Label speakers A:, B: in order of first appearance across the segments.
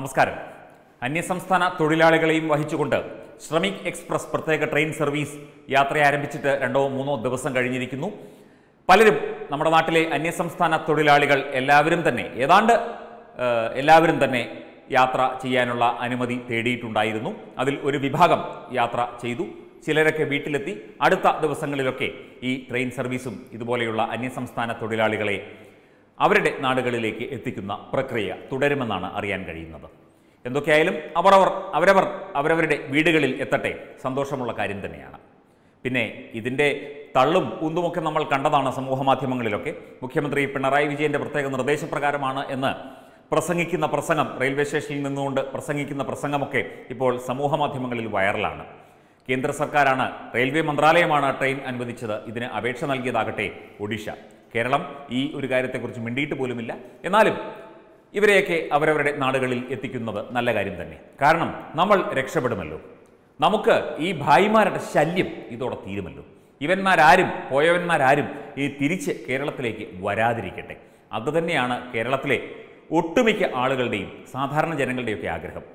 A: നമസ്കാരം അന്യസംസ്ഥാന തൊഴിലാളികളെയും വഹിച്ചുകൊണ്ട് ശ്രമിക് എക്സ്പ്രസ് പ്രത്യേക ട്രെയിൻ സർവീസ് യാത്ര ആരംഭിച്ചിട്ട് രണ്ടോ മൂന്നോ ദിവസം കഴിഞ്ഞിരിക്കുന്നു പലരും നമ്മുടെ നാട്ടിലെ അന്യസംസ്ഥാന തൊഴിലാളികൾ എല്ലാവരും തന്നെ ഏതാണ്ട് ആ, എല്ലാവരും തന്നെ യാത്ര ചെയ്യാനുള്ള അനുമതി തേടിയിട്ടുണ്ടായിരുന്നു അതിൽ ഒരു വിഭാഗം യാത്ര ചെയ്തു ചിലരൊക്കെ വീട്ടിലെത്തി അടുത്ത ദിവസങ്ങളിലൊക്കെ ഈ ട്രെയിൻ സർവീസും ഇതുപോലെയുള്ള അന്യസംസ്ഥാന തൊഴിലാളികളെ അവരുടെ നാടുകളിലേക്ക് എത്തിക്കുന്ന പ്രക്രിയ തുടരുമെന്നാണ് അറിയാൻ കഴിയുന്നത് എന്തൊക്കെയായാലും അവരവർ അവരവർ അവരവരുടെ വീടുകളിൽ എത്തട്ടെ സന്തോഷമുള്ള കാര്യം തന്നെയാണ് പിന്നെ ഇതിൻ്റെ തള്ളും ഉന്തുമൊക്കെ നമ്മൾ കണ്ടതാണ് സമൂഹ മാധ്യമങ്ങളിലൊക്കെ മുഖ്യമന്ത്രി പിണറായി വിജയന്റെ പ്രത്യേക നിർദ്ദേശപ്രകാരമാണ് എന്ന് പ്രസംഗിക്കുന്ന പ്രസംഗം റെയിൽവേ സ്റ്റേഷനിൽ നിന്നുകൊണ്ട് പ്രസംഗിക്കുന്ന പ്രസംഗമൊക്കെ ഇപ്പോൾ സമൂഹ മാധ്യമങ്ങളിൽ വൈറലാണ് കേന്ദ്ര സർക്കാരാണ് റെയിൽവേ മന്ത്രാലയമാണ് ട്രെയിൻ അനുവദിച്ചത് ഇതിന് അപേക്ഷ നൽകിയതാകട്ടെ ഒഡീഷ കേരളം ഈ ഒരു കാര്യത്തെക്കുറിച്ച് മിണ്ടിയിട്ട് പോലുമില്ല എന്നാലും ഇവരെയൊക്കെ അവരവരുടെ നാടുകളിൽ എത്തിക്കുന്നത് നല്ല കാര്യം തന്നെ കാരണം നമ്മൾ രക്ഷപ്പെടുമല്ലോ നമുക്ക് ഈ ഭായിമാരുടെ ശല്യം ഇതോടെ തീരുമല്ലോ ഇവന്മാരാരും പോയവന്മാരാരും ഈ തിരിച്ച് കേരളത്തിലേക്ക് വരാതിരിക്കട്ടെ അതുതന്നെയാണ് കേരളത്തിലെ ഒട്ടുമിക്ക ആളുകളുടെയും സാധാരണ ജനങ്ങളുടെയൊക്കെ ആഗ്രഹം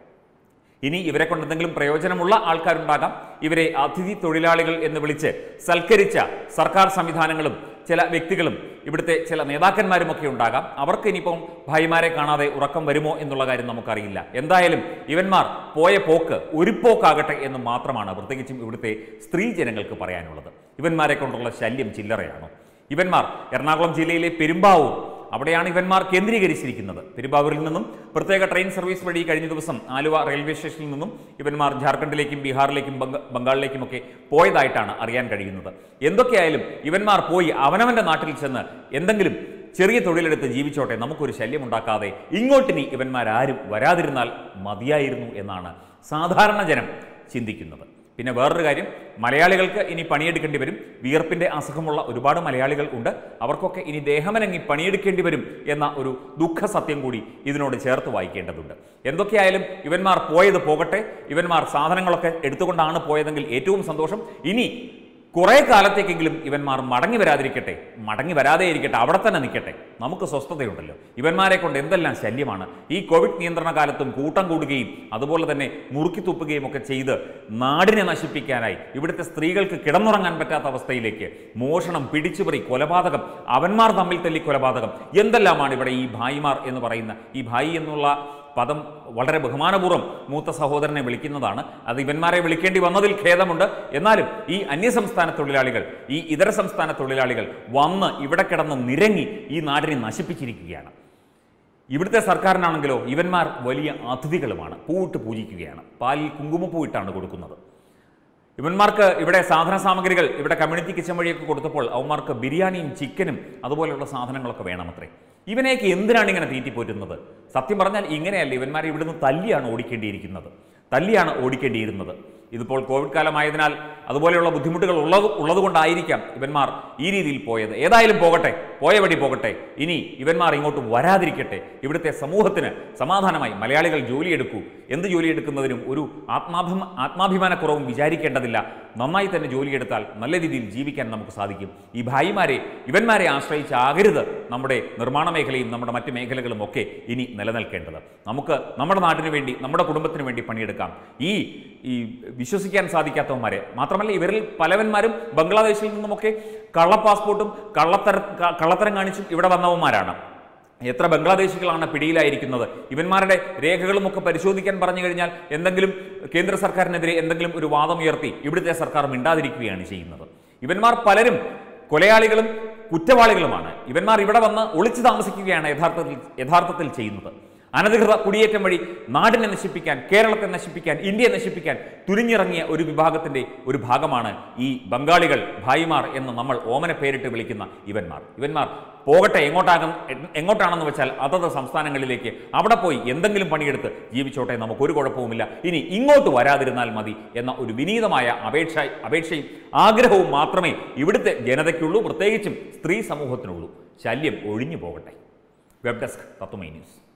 A: ഇനി ഇവരെ കൊണ്ട് എന്തെങ്കിലും പ്രയോജനമുള്ള ആൾക്കാരുണ്ടാകാം ഇവരെ അതിഥി തൊഴിലാളികൾ എന്ന് വിളിച്ച് സൽക്കരിച്ച സർക്കാർ സംവിധാനങ്ങളും ചില വ്യക്തികളും ഇവിടുത്തെ ചില നേതാക്കന്മാരുമൊക്കെ ഉണ്ടാകാം അവർക്ക് ഇനിയിപ്പം ഭായിമാരെ കാണാതെ ഉറക്കം വരുമോ എന്നുള്ള കാര്യം നമുക്കറിയില്ല എന്തായാലും ഇവന്മാർ പോയ പോക്ക് ഒരു പോക്കാകട്ടെ എന്ന് മാത്രമാണ് പ്രത്യേകിച്ചും ഇവിടുത്തെ സ്ത്രീ ജനങ്ങൾക്ക് പറയാനുള്ളത് ഇവന്മാരെ കൊണ്ടുള്ള ശല്യം ചില്ലറയാണോ ഇവന്മാർ എറണാകുളം ജില്ലയിലെ പെരുമ്പാവൂർ അവിടെയാണ് ഇവന്മാർ കേന്ദ്രീകരിച്ചിരിക്കുന്നത് പെരുമ്പാവൂരിൽ നിന്നും പ്രത്യേക ട്രെയിൻ സർവീസ് വഴി കഴിഞ്ഞ ദിവസം ആലുവ റെയിൽവേ സ്റ്റേഷനിൽ നിന്നും ഇവന്മാർ ജാർഖണ്ഡിലേക്കും ബീഹാറിലേക്കും ബംഗ- ബംഗാളിലേക്കുമൊക്കെ പോയതായിട്ടാണ് അറിയാൻ കഴിയുന്നത് എന്തൊക്കെയായാലും ഇവന്മാർ പോയി അവനവന്റെ നാട്ടിൽ ചെന്ന് എന്തെങ്കിലും ചെറിയ തൊഴിലെടുത്ത് ജീവിച്ചോട്ടെ നമുക്കൊരു ശല്യം ഉണ്ടാക്കാതെ ഇങ്ങോട്ടിനി ഇവന്മാരാരും വരാതിരുന്നാൽ മതിയായിരുന്നു എന്നാണ് സാധാരണ ജനം ചിന്തിക്കുന്നത് പിന്നെ വേറൊരു കാര്യം മലയാളികൾക്ക് ഇനി പണിയെടുക്കേണ്ടി വരും വിയർപ്പിന്റെ അസുഖമുള്ള ഒരുപാട് മലയാളികൾ ഉണ്ട് അവർക്കൊക്കെ ഇനി ദേഹമനങ്ങി പണിയെടുക്കേണ്ടി വരും എന്ന ഒരു ദുഃഖ സത്യം കൂടി ഇതിനോട് ചേർത്ത് വായിക്കേണ്ടതുണ്ട് എന്തൊക്കെയായാലും ഇവന്മാർ പോയത് പോകട്ടെ ഇവന്മാർ സാധനങ്ങളൊക്കെ എടുത്തുകൊണ്ടാണ് പോയതെങ്കിൽ ഏറ്റവും സന്തോഷം ഇനി കുറെ കാലത്തേക്കെങ്കിലും ഇവന്മാർ മടങ്ങി വരാതിരിക്കട്ടെ മടങ്ങി വരാതെ ഇരിക്കട്ടെ അവിടെ തന്നെ നിൽക്കട്ടെ നമുക്ക് സ്വസ്ഥതയുണ്ടല്ലോ ഇവന്മാരെ കൊണ്ട് എന്തെല്ലാം ശല്യമാണ് ഈ കോവിഡ് നിയന്ത്രണ കാലത്തും കൂട്ടം കൂടുകയും അതുപോലെ തന്നെ മുറുക്കി തുപ്പുകയും ഒക്കെ ചെയ്ത് നാടിനെ നശിപ്പിക്കാനായി ഇവിടുത്തെ സ്ത്രീകൾക്ക് കിടന്നുറങ്ങാൻ പറ്റാത്ത അവസ്ഥയിലേക്ക് മോഷണം പിടിച്ചുപറി കൊലപാതകം അവന്മാർ തമ്മിൽ തല്ലി കൊലപാതകം എന്തെല്ലാമാണ് ഇവിടെ ഈ ഭായിമാർ എന്ന് പറയുന്ന ഈ ഭായി എന്നുള്ള പദം വളരെ ബഹുമാനപൂർവ്വം മൂത്ത സഹോദരനെ വിളിക്കുന്നതാണ് അത് ഇവന്മാരെ വിളിക്കേണ്ടി വന്നതിൽ ഖേദമുണ്ട് എന്നാലും ഈ അന്യസംസ്ഥാന തൊഴിലാളികൾ ഈ ഇതര സംസ്ഥാന തൊഴിലാളികൾ വന്ന് ഇവിടെ കിടന്ന് നിരങ്ങി ഈ നാടിനെ നശിപ്പിച്ചിരിക്കുകയാണ് ഇവിടുത്തെ സർക്കാരിനാണെങ്കിലോ ഇവന്മാർ വലിയ അതിഥികളുമാണ് പൂവിട്ട് പൂജിക്കുകയാണ് പാലിൽ കുങ്കുമപ്പൂ ഇട്ടാണ് കൊടുക്കുന്നത് ഇവന്മാർക്ക് ഇവിടെ സാധന സാമഗ്രികൾ ഇവിടെ കമ്മ്യൂണിറ്റി കിച്ചൺ വഴിയൊക്കെ കൊടുത്തപ്പോൾ അവന്മാർക്ക് ബിരിയാണിയും ചിക്കനും അതുപോലെയുള്ള സാധനങ്ങളൊക്കെ വേണമത്രേ ഇവനെയൊക്കെ എന്തിനാണ് ഇങ്ങനെ തീറ്റിപ്പോറ്റുന്നത് സത്യം പറഞ്ഞാൽ ഇങ്ങനെയല്ല ഇവന്മാരെ ഇവിടുന്ന് തല്ലിയാണ് ഓടിക്കേണ്ടിയിരിക്കുന്നത് തല്ലിയാണ് ഓടിക്കേണ്ടിയിരുന്നത് ഇതിപ്പോൾ കോവിഡ് കാലമായതിനാൽ അതുപോലെയുള്ള ബുദ്ധിമുട്ടുകൾ ഉള്ളത് ഉള്ളതുകൊണ്ടായിരിക്കാം ഇവന്മാർ ഈ രീതിയിൽ പോയത് ഏതായാലും പോകട്ടെ പോയ വഴി പോകട്ടെ ഇനി ഇവന്മാർ ഇങ്ങോട്ട് വരാതിരിക്കട്ടെ ഇവിടുത്തെ സമൂഹത്തിന് സമാധാനമായി മലയാളികൾ ജോലിയെടുക്കൂ എന്ത് ജോലിയെടുക്കുന്നതിനും ഒരു ആത്മാഭിമ ആത്മാഭിമാനക്കുറവും വിചാരിക്കേണ്ടതില്ല നന്നായി തന്നെ ജോലിയെടുത്താൽ നല്ല രീതിയിൽ ജീവിക്കാൻ നമുക്ക് സാധിക്കും ഈ ഭായിമാരെ ഇവന്മാരെ ആശ്രയിച്ചാകരുത് നമ്മുടെ നിർമ്മാണ മേഖലയും നമ്മുടെ മറ്റ് മേഖലകളും ഒക്കെ ഇനി നിലനിൽക്കേണ്ടത് നമുക്ക് നമ്മുടെ നാടിന് വേണ്ടി നമ്മുടെ കുടുംബത്തിന് വേണ്ടി പണിയെടുക്കാം ഈ ഈ വിശ്വസിക്കാൻ സാധിക്കാത്തവന്മാരെ മാത്രമല്ല ഇവരിൽ പലവന്മാരും ബംഗ്ലാദേശിൽ നിന്നുമൊക്കെ കള്ള പാസ്പോർട്ടും കള്ളത്തര ക- കള്ളത്തരം കാണിച്ചും ഇവിടെ വന്നവന്മാരാണ് എത്ര ബംഗ്ലാദേശികളാണ് പിടിയിലായിരിക്കുന്നത് ഇവന്മാരുടെ രേഖകളും ഒക്കെ പരിശോധിക്കാൻ പറഞ്ഞു കഴിഞ്ഞാൽ എന്തെങ്കിലും കേന്ദ്ര സർക്കാരിനെതിരെ എന്തെങ്കിലും ഒരു വാദം ഉയർത്തി ഇവിടുത്തെ സർക്കാർ മിണ്ടാതിരിക്കുകയാണ് ചെയ്യുന്നത് ഇവന്മാർ പലരും കൊലയാളികളും കുറ്റവാളികളുമാണ് ഇവന്മാർ ഇവിടെ വന്ന് ഒളിച്ചു താമസിക്കുകയാണ് യഥാർത്ഥത്തിൽ യഥാർത്ഥത്തിൽ ചെയ്യുന്നത് അനധികൃത കുടിയേറ്റം വഴി നാടിനെ നശിപ്പിക്കാൻ കേരളത്തെ നശിപ്പിക്കാൻ ഇന്ത്യയെ നശിപ്പിക്കാൻ തുനിഞ്ഞിറങ്ങിയ ഒരു വിഭാഗത്തിന്റെ ഒരു ഭാഗമാണ് ഈ ബംഗാളികൾ ഭായിമാർ എന്ന് നമ്മൾ ഓമന പേരിട്ട് വിളിക്കുന്ന ഇവന്മാർ ഇവന്മാർ പോകട്ടെ എങ്ങോട്ടാകും എങ്ങോട്ടാണെന്ന് വെച്ചാൽ അതത് സംസ്ഥാനങ്ങളിലേക്ക് അവിടെ പോയി എന്തെങ്കിലും പണിയെടുത്ത് ജീവിച്ചോട്ടെ നമുക്കൊരു കുഴപ്പവുമില്ല ഇനി ഇങ്ങോട്ട് വരാതിരുന്നാൽ മതി എന്ന ഒരു വിനീതമായ അപേക്ഷ അപേക്ഷയും ആഗ്രഹവും മാത്രമേ ഇവിടുത്തെ ജനതയ്ക്കുള്ളൂ പ്രത്യേകിച്ചും സ്ത്രീ സമൂഹത്തിനുള്ളൂ ശല്യം ഒഴിഞ്ഞു പോകട്ടെ വെബ് ഡെസ്ക് തത്വമൈ ന്യൂസ്